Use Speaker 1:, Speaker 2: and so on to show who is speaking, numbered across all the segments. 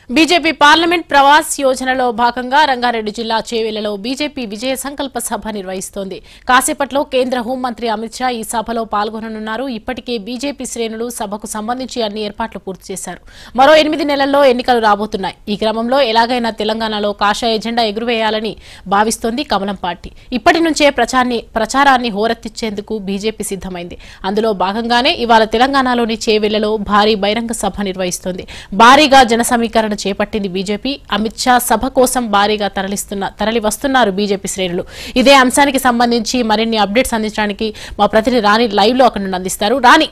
Speaker 1: BJP parliament Pravas యోజనలో భాగంగా రంగారెడ్డి జిల్లా చేవెళ్లలో బీజేపీ విజయ సంకల్ప సభ నిర్వహిస్తోంది కాసేపట్లో కేంద్ర హోంమంత్రి అమిత్ షా ఈ సభలో పాల్గొననున్నారు ఇప్పటికే బీజేపీ శ్రేణులు సభకు సంబంధించి అన్ని ఏర్పాట్లు పూర్తి చేశారు మరో ఎనిమిది నెలల్లో ఎన్నికలు రాబోతున్నాయి ఈ క్రమంలో ఎలాగైనా తెలంగాణలో కాషాయ ఎజెండా ఎగురవేయాలని భావిస్తోంది కమలం పార్టీ ఇప్పటి నుంచే ప్రచారాన్ని ప్రచారాన్ని హోరెత్తించేందుకు బీజేపీ సిద్దమైంది అందులో భాగంగానే ఇవాళ తెలంగాణలోని చేవెళ్లలో భారీ బహిరంగ సభ నిర్వహిస్తోంది భారీగా జన సమీకరణ చేపట్టింది బీజేపీ అమిత్ షా సభ కోసం భారీగా తరలిస్తున్న తరలి వస్తున్నారు బీజేపీ శ్రేణులు ఇదే అంశానికి సంబంధించి మరిన్ని అప్డేట్స్ అందించడానికి మా ప్రతినిధి రాణి లైవ్ లో అక్కడ నుండి అందిస్తారు రాణి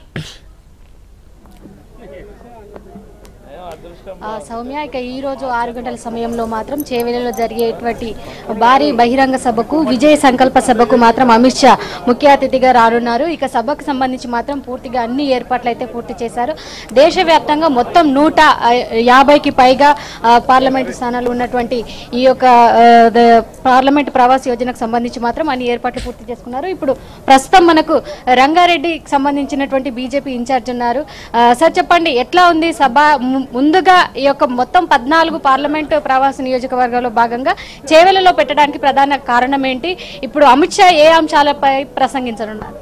Speaker 2: ఆ, సౌమ్య ఇక ఈ రోజు ఆరు గంటల సమయంలో మాత్రం చేవెలలో జరిగేటువంటి భారీ బహిరంగ సభకు విజయ సంకల్ప సభకు మాత్రం అమిత్ షా ముఖ్య అతిథిగా రానున్నారు ఇక సభకు సంబంధించి మాత్రం పూర్తిగా అన్ని ఏర్పాట్లు అయితే పూర్తి చేశారు దేశవ్యాప్తంగా మొత్తం నూట ఆ, యాభైకి పైగా ఆ, పార్లమెంటు స్థానాలు ఉన్నటువంటి ఈ యొక్క ఆ, ద- పార్లమెంటు ప్రవాస్ యోజనకు సంబంధించి మాత్రం అన్ని ఏర్పాట్లు పూర్తి చేసుకున్నారు ఇప్పుడు ప్రస్తుతం మనకు రంగారెడ్డికి సంబంధించినటువంటి బీజేపీ ఇన్ఛార్జ్ ఉన్నారు ఆ, సార్ చెప్పండి ఎట్లా ఉంది సభ ము- ముందుగా ఈ యొక్క మొత్తం పద్నాలుగు పార్లమెంటు ప్రవాస నియోజకవర్గంలో భాగంగా చేవెలలో పెట్టడానికి ప్రధాన కారణం ఏంటి ఇప్పుడు అమిత్ షా ఏ అంశాలపై ప్రసంగించనున్నారు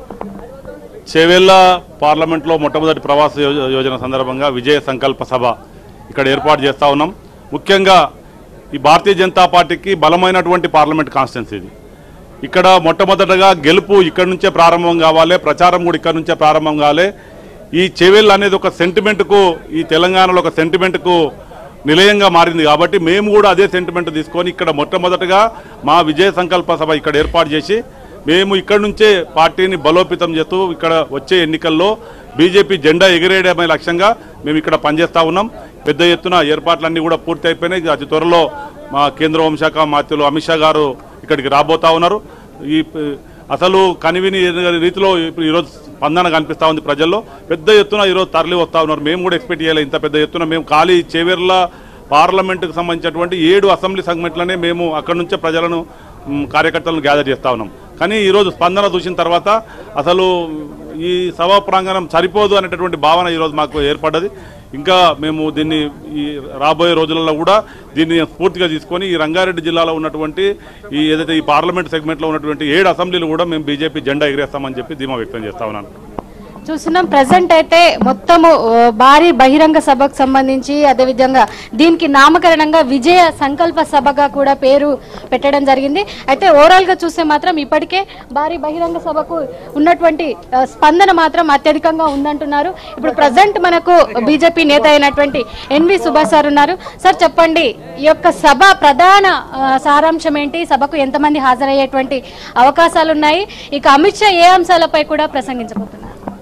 Speaker 3: చేవెళ్ళ పార్లమెంట్లో మొట్టమొదటి ప్రవాస యో- యోజన సందర్భంగా విజయ సంకల్ప సభ ఇక్కడ ఏర్పాటు చేస్తా ఉన్నాం ముఖ్యంగా ఈ భారతీయ జనతా పార్టీకి బలమైనటువంటి పార్లమెంట్ కాన్స్టిట్యున్సీ ఇది ఇక్కడ మొట్టమొదటగా గెలుపు ఇక్కడ నుంచే ప్రారంభం కావాలి ప్రచారం కూడా ఇక్కడ నుంచే ప్రారంభం కావాలి ఈ చెవెల్ అనేది ఒక సెంటిమెంట్కు ఈ తెలంగాణలో ఒక సెంటిమెంట్కు నిలయంగా మారింది కాబట్టి మేము కూడా అదే సెంటిమెంట్ తీసుకొని ఇక్కడ మొట్టమొదటగా మా విజయ సంకల్ప సభ ఇక్కడ ఏర్పాటు చేసి మేము ఇక్కడ నుంచే పార్టీని బలోపేతం చేస్తూ ఇక్కడ వచ్చే ఎన్నికల్లో బీజేపీ జెండా ఎగిరేయడమే లక్ష్యంగా మేము ఇక్కడ పనిచేస్తా ఉన్నాం పెద్ద ఎత్తున ఏర్పాట్లన్నీ కూడా పూర్తి అయిపోయినాయి అతి త్వరలో మా కేంద్ర హోంశాఖ మంత్రులు అమిత్ షా గారు ఇక్కడికి రాబోతా ఉన్నారు ఈ ప- అసలు కనివిని రీతిలో ఇప్పుడు ఈరోజు స్పందన కనిపిస్తా ఉంది ప్రజల్లో పెద్ద ఎత్తున ఈరోజు తరలి వస్తా ఉన్నారు మేము కూడా ఎక్స్పెక్ట్ చేయాలి ఇంత పెద్ద ఎత్తున మేము ఖాళీ చేవేర్ల పార్లమెంటుకు సంబంధించినటువంటి ఏడు అసెంబ్లీ సెగ్మెంట్లనే మేము అక్కడి నుంచే ప్రజలను మ్, కార్యకర్తలను గ్యాదర్ చేస్తా ఉన్నాం కానీ ఈరోజు స్పందన చూసిన తర్వాత అసలు ఈ సభా ప్రాంగణం సరిపోదు అనేటటువంటి భావన ఈరోజు మాకు ఏర్పడ్డది ఇంకా మేము దీన్ని ఈ రాబోయే రోజులలో కూడా దీన్ని స్ఫూర్తిగా తీసుకొని ఈ రంగారెడ్డి జిల్లాలో ఉన్నటువంటి ఈ ఏదైతే ఈ పార్లమెంట్ సెగ్మెంట్లో ఉన్నటువంటి ఏడు అసెంబ్లీలు కూడా మేము బీజేపీ జెండా ఎగిరేస్తామని చెప్పి ధీమా వ్యక్తం చేస్తా ఉన్నాను
Speaker 2: చూస్తున్నాం ప్రజెంట్ అయితే మొత్తము ఆ, భారీ బహిరంగ సభకు సంబంధించి అదేవిధంగా దీనికి నామకరణంగా విజయ సంకల్ప సభగా కూడా పేరు పెట్టడం జరిగింది అయితే ఓవరాల్ గా చూస్తే మాత్రం ఇప్పటికే భారీ బహిరంగ సభకు ఉన్నటువంటి ఆ, స్పందన మాత్రం అత్యధికంగా ఉందంటున్నారు ఇప్పుడు ప్రజెంట్ మనకు బీజేపీ నేత అయినటువంటి ఎన్వి సుభాష్ సార్ ఉన్నారు సార్ చెప్పండి ఈ యొక్క సభ ప్రధాన ఆ, సారాంశం ఏంటి సభకు ఎంతమంది హాజరయ్యేటువంటి అవకాశాలు ఉన్నాయి ఇక అమిత్ షా ఏ అంశాలపై కూడా ప్రసంగించబోతున్నారు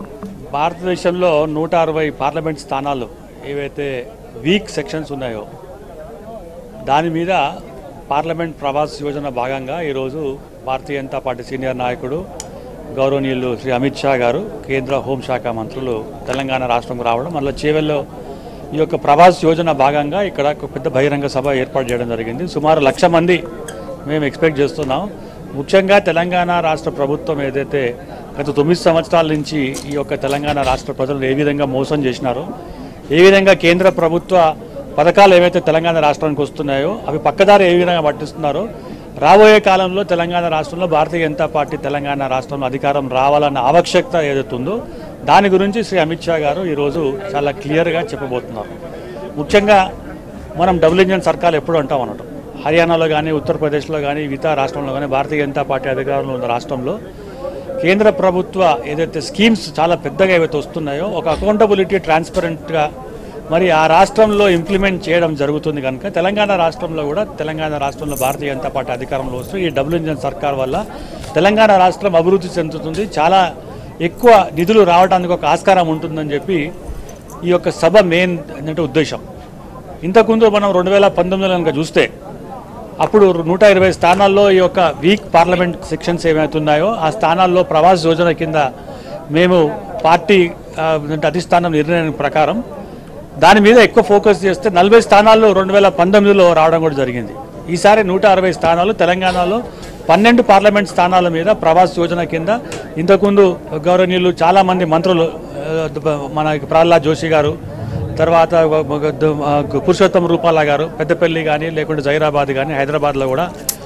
Speaker 4: భారతదేశంలో నూట అరవై పార్లమెంట్ స్థానాలు ఏవైతే వీక్ సెక్షన్స్ ఉన్నాయో దాని మీద పార్లమెంట్ ప్రవాస్ యోజన భాగంగా ఈరోజు భారతీయ జనతా పార్టీ సీనియర్ నాయకుడు గౌరవనీయులు శ్రీ అమిత్ షా గారు కేంద్ర హోంశాఖ మంత్రులు తెలంగాణ రాష్ట్రంకు రావడం అందులో చేవెల్లో ఈ యొక్క ప్రవాస్ యోజన భాగంగా ఇక్కడ ఒక పెద్ద బహిరంగ సభ ఏర్పాటు చేయడం జరిగింది సుమారు లక్ష మంది మేము ఎక్స్పెక్ట్ చేస్తున్నాం ముఖ్యంగా తెలంగాణ రాష్ట్ర ప్రభుత్వం ఏదైతే గత తొమ్మిది సంవత్సరాల నుంచి ఈ యొక్క తెలంగాణ రాష్ట్ర ప్రజలను ఏ విధంగా మోసం చేసినారో ఏ విధంగా కేంద్ర ప్రభుత్వ పథకాలు ఏవైతే తెలంగాణ రాష్ట్రానికి వస్తున్నాయో అవి పక్కదారి ఏ విధంగా పట్టిస్తున్నారో రాబోయే కాలంలో తెలంగాణ రాష్ట్రంలో భారతీయ జనతా పార్టీ తెలంగాణ రాష్ట్రంలో అధికారం రావాలన్న ఆవశ్యకత ఏదైతే ఉందో దాని గురించి శ్రీ అమిత్ షా గారు ఈరోజు చాలా క్లియర్గా చెప్పబోతున్నారు ముఖ్యంగా మనం డబుల్ ఇంజన్ సర్కార్ ఎప్పుడు అంటాం అనటం హర్యానాలో కానీ ఉత్తరప్రదేశ్లో కానీ మిగతా రాష్ట్రంలో కానీ భారతీయ జనతా పార్టీ అధికారంలో ఉన్న రాష్ట్రంలో కేంద్ర ప్రభుత్వ ఏదైతే స్కీమ్స్ చాలా పెద్దగా ఏవైతే వస్తున్నాయో ఒక అకౌంటబిలిటీ ట్రాన్స్పరెంట్గా మరి ఆ రాష్ట్రంలో ఇంప్లిమెంట్ చేయడం జరుగుతుంది కనుక తెలంగాణ రాష్ట్రంలో కూడా తెలంగాణ రాష్ట్రంలో భారతీయ జనతా పార్టీ అధికారంలో వస్తూ ఈ డబుల్ ఇంజన్ సర్కార్ వల్ల తెలంగాణ రాష్ట్రం అభివృద్ధి చెందుతుంది చాలా ఎక్కువ నిధులు రావడానికి ఒక ఆస్కారం ఉంటుందని చెప్పి ఈ యొక్క సభ మెయిన్ ఏంటంటే ఉద్దేశం ఇంతకుముందు మనం రెండు వేల పంతొమ్మిదిలో కనుక చూస్తే అప్పుడు నూట ఇరవై స్థానాల్లో ఈ యొక్క వీక్ పార్లమెంట్ సెక్షన్స్ ఏమైతే ఉన్నాయో ఆ స్థానాల్లో ప్రవాస్ యోజన కింద మేము పార్టీ ఆ, అంటే అధిష్టానం నిర్ణయం ప్రకారం దాని మీద ఎక్కువ ఫోకస్ చేస్తే నలభై స్థానాల్లో రెండు వేల పంతొమ్మిదిలో రావడం కూడా జరిగింది ఈసారి నూట అరవై స్థానాలు తెలంగాణలో పన్నెండు పార్లమెంట్ స్థానాల మీద ప్రవాస్ యోజన కింద ఇంతకుముందు గౌరవనీయులు చాలామంది మంత్రులు ఆ, మన ప్రహ్లాద్ జోషి గారు తర్వాత పురుషోత్తం రూపాల గారు పెద్దపల్లి కానీ లేకుంటే జైరాబాద్ కానీ హైదరాబాద్లో కూడా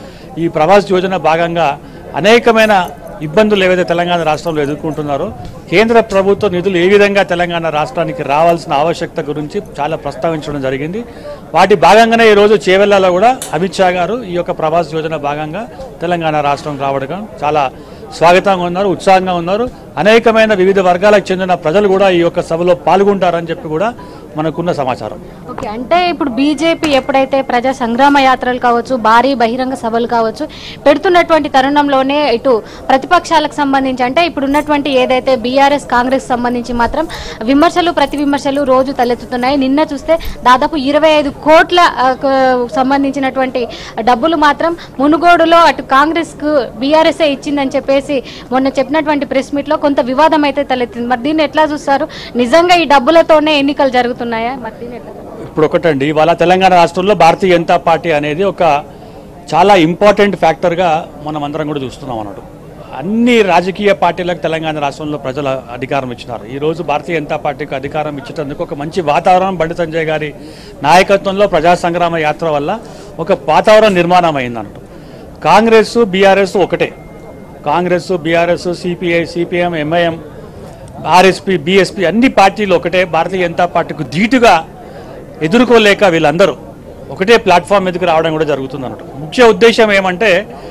Speaker 4: ఈ ప్రవాస్ యోజన భాగంగా అనేకమైన ఇబ్బందులు ఏవైతే తెలంగాణ రాష్ట్రంలో ఎదుర్కొంటున్నారో కేంద్ర ప్రభుత్వ నిధులు ఏ విధంగా తెలంగాణ రాష్ట్రానికి రావాల్సిన ఆవశ్యకత గురించి చాలా ప్రస్తావించడం జరిగింది వాటి భాగంగానే ఈరోజు చేవెళ్లలో కూడా అమిత్ షా గారు ఈ యొక్క ప్రవాస్ యోజన భాగంగా తెలంగాణ రాష్ట్రం రావడం చాలా స్వాగతంగా ఉన్నారు ఉత్సాహంగా ఉన్నారు అనేకమైన వివిధ వర్గాలకు చెందిన ప్రజలు కూడా ఈ యొక్క సభలో పాల్గొంటారని చెప్పి కూడా మనకున్న సమాచారం
Speaker 2: ఓకే అంటే ఇప్పుడు బీజేపీ ఎప్పుడైతే ప్రజా సంగ్రామ యాత్రలు కావచ్చు భారీ బహిరంగ సభలు కావచ్చు పెడుతున్నటువంటి తరుణంలోనే ఇటు ప్రతిపక్షాలకు సంబంధించి అంటే ఇప్పుడు ఉన్నటువంటి ఏదైతే బీఆర్ఎస్ కాంగ్రెస్ సంబంధించి మాత్రం విమర్శలు ప్రతి విమర్శలు రోజు తలెత్తుతున్నాయి నిన్న చూస్తే దాదాపు ఇరవై ఐదు కోట్ల ఆ, క- సంబంధించినటువంటి డబ్బులు మాత్రం మునుగోడులో అటు కాంగ్రెస్ కు బీఆర్ఎస్ ఇచ్చిందని చెప్పేసి మొన్న చెప్పినటువంటి ప్రెస్ మీట్ లో కొంత వివాదం అయితే తలెత్తింది మరి దీన్ని ఎట్లా చూస్తారు నిజంగా ఈ డబ్బులతోనే ఎన్నికలు జరుగుతున్నాయా మరి దీన్ని ఎట్లా
Speaker 4: ఇప్పుడు ఒకటండి ఇవాళ తెలంగాణ రాష్ట్రంలో భారతీయ జనతా పార్టీ అనేది ఒక చాలా ఇంపార్టెంట్ ఫ్యాక్టర్గా మనం అందరం కూడా చూస్తున్నాం అన్నట్టు అన్ని రాజకీయ పార్టీలకు తెలంగాణ రాష్ట్రంలో ప్రజలు అధికారం ఇచ్చినారు ఈ రోజు భారతీయ జనతా పార్టీకి అధికారం ఇచ్చేటందుకు ఒక మంచి వాతావరణం బండి సంజయ్ గారి నాయకత్వంలో ప్రజా సంగ్రామ యాత్ర వల్ల ఒక వాతావరణం నిర్మాణం అయిందన్నట్టు కాంగ్రెస్ బీఆర్ఎస్ ఒకటే Congress BRS CPI CPM MIM RSP BSP అన్ని పార్టీలు ఒకటే భారతీయ జనతా పార్టీకి ధీటుగా ఎదుర్కోలేక వీళ్ళందరూ ఒకటే ప్లాట్ఫామ్ మీదకి రావడం కూడా జరుగుతుంది అన్నట్టు ముఖ్య ఉద్దేశం ఏమంటే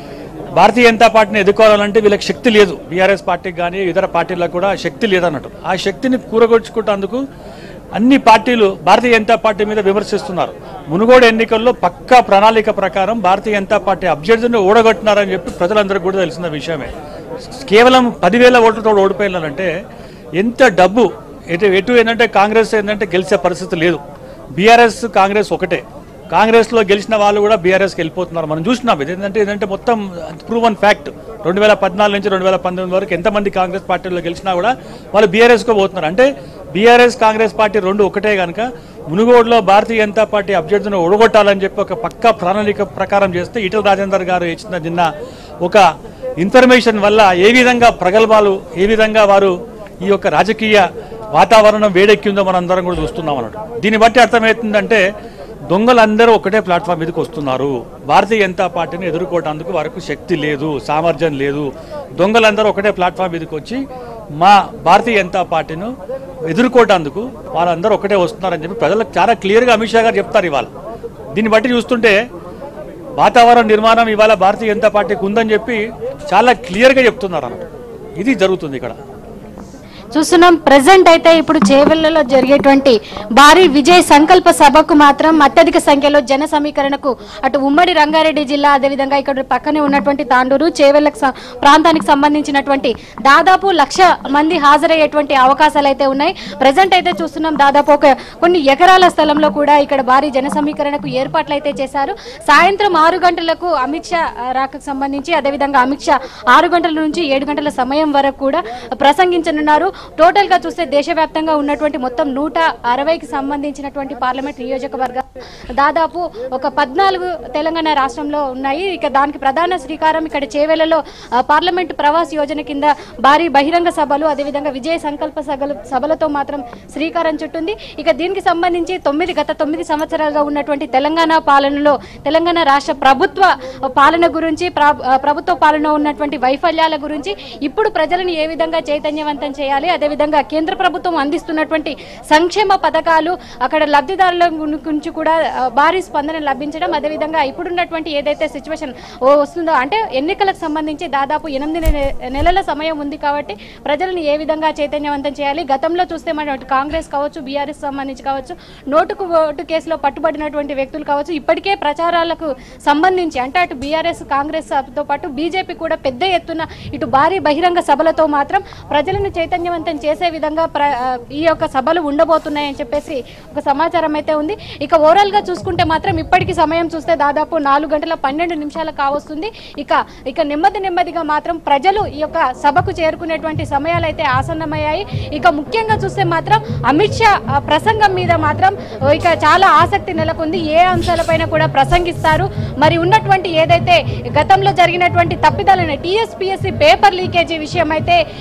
Speaker 4: భారతీయ జనతా పార్టీని ఎదుర్కోవాలంటే వీళ్ళకి శక్తి లేదు బీఆర్ఎస్ పార్టీకి కానీ ఇతర పార్టీలకు కూడా శక్తి లేదన్నట్టు ఆ శక్తిని కూరగొచ్చుకుంటేందుకు అన్ని పార్టీలు భారతీయ జనతా పార్టీ మీద విమర్శిస్తున్నారు మునుగోడు ఎన్నికల్లో పక్కా ప్రణాళిక ప్రకారం భారతీయ జనతా పార్టీ అభ్యర్థిని ఓడగొట్టినారని చెప్పి ప్రజలందరికీ కూడా తెలిసిన విషయమే కేవలం పదివేల ఓట్లతో ఓడిపోయినారంటే ఎంత డబ్బు ఎటు ఎటు ఏంటంటే కాంగ్రెస్ ఏంటంటే గెలిచే పరిస్థితి లేదు బీఆర్ఎస్ కాంగ్రెస్ ఒకటే కాంగ్రెస్లో గెలిచిన వాళ్ళు కూడా బీఆర్ఎస్కి వెళ్ళిపోతున్నారు మనం చూసినాం ఇది ఏంటంటే ఏంటంటే మొత్తం ప్రూవన్ ఫ్యాక్ట్ రెండు వేల పద్నాలుగు నుంచి రెండు వేల పంతొమ్మిది వరకు ఎంతమంది కాంగ్రెస్ పార్టీలో గెలిచినా కూడా వాళ్ళు బీఆర్ఎస్కో పోతున్నారు అంటే బీఆర్ఎస్ కాంగ్రెస్ పార్టీ రెండు ఒకటే కనుక మునుగోడులో భారతీయ జనతా పార్టీ అభ్యర్థిని ఓడగొట్టాలని చెప్పి ఒక పక్క ప్రణాళిక ప్రకారం చేస్తే ఈటల రాజేందర్ గారు ఇచ్చిన నిన్న ఒక ఇన్ఫర్మేషన్ వల్ల ఏ విధంగా ప్రగల్భాలు ఏ విధంగా వారు ఈ యొక్క రాజకీయ వాతావరణం వేడెక్కిందో మనం అందరం కూడా చూస్తున్నాం అన్నట్టు దీన్ని బట్టి అర్థమవుతుందంటే దొంగలందరూ ఒకటే ప్లాట్ఫామ్ మీదకి వస్తున్నారు భారతీయ జనతా పార్టీని ఎదుర్కోవడానికి వారికి శక్తి లేదు సామర్థ్యం లేదు దొంగలందరూ ఒకటే ప్లాట్ఫామ్ మీదకి వచ్చి మా భారతీయ జనతా పార్టీని ఎదుర్కోవటానికి వాళ్ళందరూ ఒకటే వస్తున్నారని చెప్పి ప్రజలకు చాలా క్లియర్గా అమిత్ షా గారు చెప్తారు ఇవాళ దీన్ని బట్టి చూస్తుంటే వాతావరణ నిర్మాణం ఇవాళ భారతీయ జనతా పార్టీకి ఉందని చెప్పి చాలా క్లియర్గా చెప్తున్నారు అన్నమాట ఇది జరుగుతుంది ఇక్కడ
Speaker 2: చూస్తున్నాం ప్రజెంట్ అయితే ఇప్పుడు చేవెళ్లలో జరిగేటువంటి భారీ విజయ్ సంకల్ప సభకు మాత్రం అత్యధిక సంఖ్యలో జన సమీకరణకు అటు ఉమ్మడి రంగారెడ్డి జిల్లా అదేవిధంగా ఇక్కడ పక్కనే ఉన్నటువంటి తాండూరు చేవెళ్లకు స- ప్రాంతానికి సంబంధించినటువంటి దాదాపు లక్ష మంది హాజరయ్యేటువంటి అవకాశాలు అయితే ఉన్నాయి ప్రజెంట్ అయితే చూస్తున్నాం దాదాపు ఒక కొన్ని ఎకరాల స్థలంలో కూడా ఇక్కడ భారీ జన సమీకరణకు ఏర్పాట్లు అయితే చేశారు సాయంత్రం ఆరు గంటలకు అమిత్ షా ఆ, రాకకు సంబంధించి అదేవిధంగా అమిత్ షా ఆరు గంటల నుంచి ఏడు గంటల సమయం వరకు కూడా ప్రసంగించనున్నారు టోటల్ గా చూస్తే దేశవ్యాప్తంగా ఉన్నటువంటి మొత్తం నూట అరవైకి సంబంధించినటువంటి పార్లమెంట్ నియోజకవర్గ దాదాపు ఒక పద్నాలుగు తెలంగాణ రాష్ట్రంలో ఉన్నాయి ఇక దానికి ప్రధాన శ్రీకారం ఇక్కడ చేవెలలో ఆ, పార్లమెంట్ ప్రవాస్ యోజన కింద భారీ బహిరంగ సభలు అదేవిధంగా విజయ సంకల్ప సభలు సభలతో మాత్రం శ్రీకారం చుట్టుంది ఇక దీనికి సంబంధించి తొమ్మిది గత తొమ్మిది సంవత్సరాలుగా ఉన్నటువంటి తెలంగాణ పాలనలో తెలంగాణ రాష్ట్ర ప్రభుత్వ పాలన గురించి ప్ర- ఆ, ప్రభుత్వ పాలన ఉన్నటువంటి వైఫల్యాల గురించి ఇప్పుడు ప్రజలను ఏ విధంగా చైతన్యవంతం చేయాలి అదేవిధంగా కేంద్ర ప్రభుత్వం అందిస్తున్నటువంటి సంక్షేమ పథకాలు అక్కడ లబ్ధిదారుల గు- గురించి కూడా ఆ, భారీ స్పందన లభించడం అదేవిధంగా ఇప్పుడున్నటువంటి ఏదైతే సిచ్యువేషన్ వస్తుందో అంటే ఎన్నికలకు సంబంధించి దాదాపు ఎనిమిది నె- నెలల సమయం ఉంది కాబట్టి ప్రజలను ఏ విధంగా చైతన్యవంతం చేయాలి గతంలో చూస్తే మన అటు కాంగ్రెస్ కావచ్చు బీఆర్ఎస్ సంబంధించి కావచ్చు నోటుకు ఓటు కేసులో పట్టుబడినటువంటి వ్యక్తులు కావచ్చు ఇప్పటికే ప్రచారాలకు సంబంధించి అంటే అటు బీఆర్ఎస్ కాంగ్రెస్ తో పాటు బీజేపీ కూడా పెద్ద ఎత్తున ఇటు భారీ బహిరంగ సభలతో మాత్రం ప్రజలను చైతన్యవంతం చేసే విధంగా ప్ర ఆ, ఈ యొక్క సభలు ఉండబోతున్నాయని చెప్పేసి ఒక సమాచారం అయితే ఉంది ఇక ఓవరాల్ గా చూసుకుంటే మాత్రం ఇప్పటికి సమయం చూస్తే దాదాపు నాలుగు గంటల పన్నెండు నిమిషాలు కావస్తుంది ఇక ఇక నెమ్మది నెమ్మదిగా మాత్రం ప్రజలు ఈ యొక్క సభకు చేరుకునేటువంటి సమయాలు అయితే ఆసన్నమయ్యాయి ఇక ముఖ్యంగా చూస్తే మాత్రం అమిత్ షా ఆ, ప్రసంగం మీద మాత్రం ఓ, ఇక చాలా ఆసక్తి నెలకొంది ఏ అంశాలపైన కూడా ప్రసంగిస్తారు మరి ఉన్నటువంటి ఏదైతే గతంలో జరిగినటువంటి తప్పిదాలైన టీఎస్పీఎస్సీ పేపర్ లీకేజీ విషయం అయితే